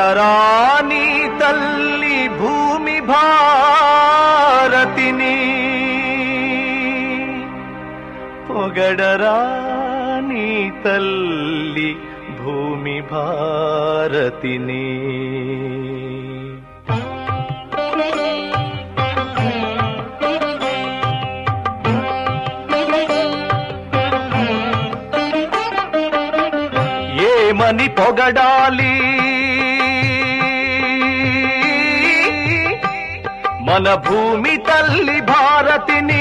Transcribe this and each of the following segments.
పొగడరాని తల్లి భూమి భారతిని పొగడరాని తల్లి భూమి భారతిని ఏమని పొగడాలి మన భూమి తల్లి భారతిని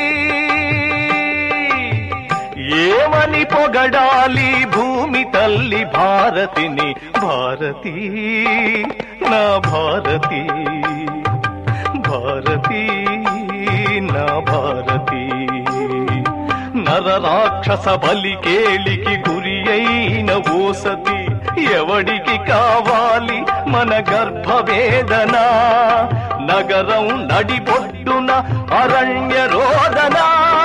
ఏమని పొగడాలి భూమి తల్లి భారతిని భారతి నా భారతి భారతి నా భారతి నర రాక్షస బలికేలికి గురి అయిన ఓసతి ఎవడికి కావాలి మన గర్భవేదన నగరం నడిబొడ్డున అరణ్య రోదన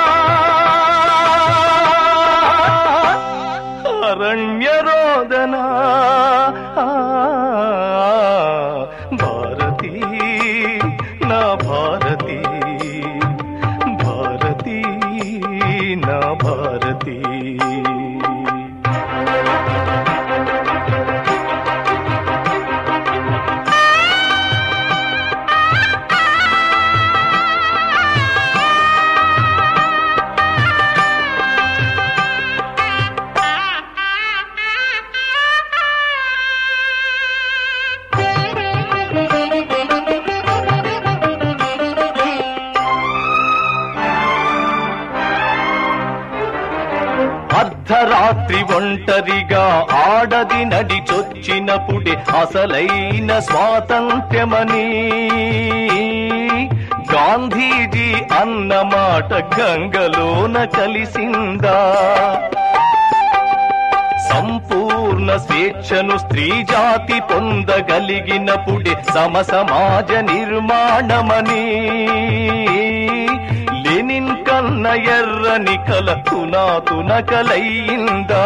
అరణ్య రోదన భారతి నా భారతి భారతి నా భారతి అర్ధరాత్రి ఒంటరిగా ఆడది నడిచొచ్చినప్పుడే అసలైన స్వాతంత్ర్యమని గాంధీజీ అన్నమాట గంగలోన కలిసిందా సంపూర్ణ స్వేచ్ఛను స్త్రీ జాతి పొందగలిగినప్పుడే సమ సమాజ నిర్మాణమని లెనిన్ కన్న ఎర్రని కల తునాతున కలయిందా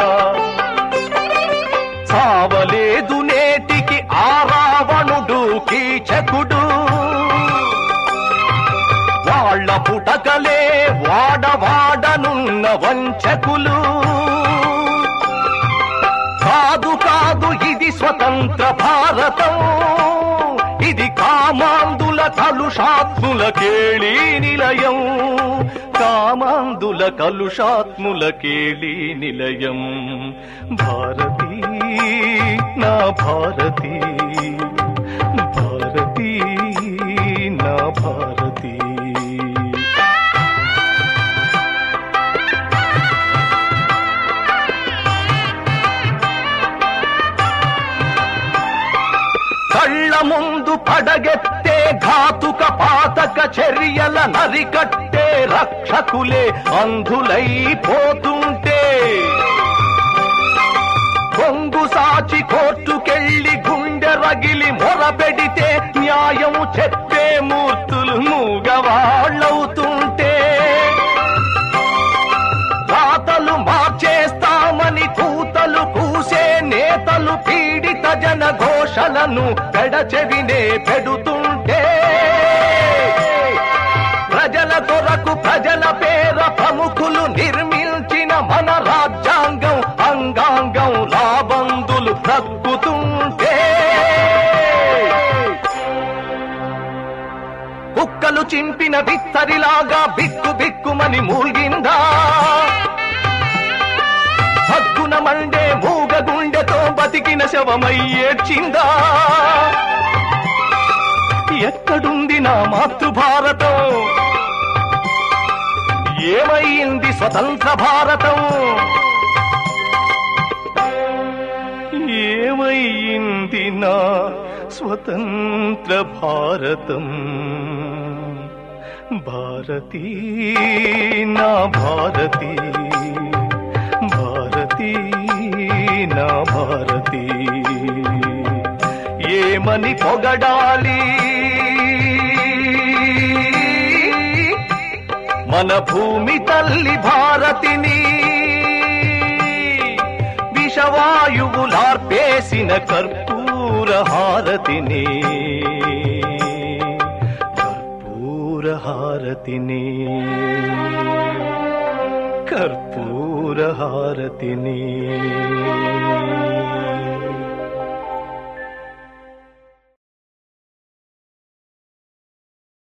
సావలేదు నేటికి ఆ రావణుడు కీచకుడు వాళ్ళ పుటకలే వాడవాడనున్న వంచకులు కాదు కాదు ఇది స్వతంత్ర భారతం ఇది కామాందుల కలుషాత్ముల కేళీ నిలయం కామాందుల కలుషాత్ముల కేళీ నిలయం భారతి నా భారతి భారతి నా భారతి కళ్ళ ముందు పడగెత్తే ఘాతుక పాతక చర్యల నరికట్టే రక్షకులే అంధులైపోతుంటే కొంగు సాచి కోర్టుకెళ్ళి గుండె రగిలి మొరపెడితే న్యాయం చెప్పే మూర్తులు మూగవాళ్ళవుతుంటే రాతలు మార్చేస్తామని కూతలు కూసే నేతలు పీడిత జన ఘోషలను పెడచెవినే పెడుతుంటే ప్రజల కొరకు ప్రజల పేర ప్రముఖులు నిర్మించిన మన రాజ్యాంగం అంగాంగం లాబందులు తగ్గుతుంటే కుక్కలు చింపిన బిత్తరిలాగా బిక్కు బిక్కుమని మూల్గిందా హక్కున మండే మూగ గుండెతో బతికిన శవమై ఏడ్చిందా ఎక్కడుంది నా మాతృభారతం ఏమైంది స్వతంత్ర భారతం ఏమైంది నా స్వతంత్ర భారతం భారతీ నా భారతి భారతీ నా భారతి ఏమని పొగడాలి మన భూమి తల్లి భారతిని విషవాయువులార్పేసిన కర్పూర కర్పూర హారతిని కర్పూర హారతిని కర్పూర హారతిని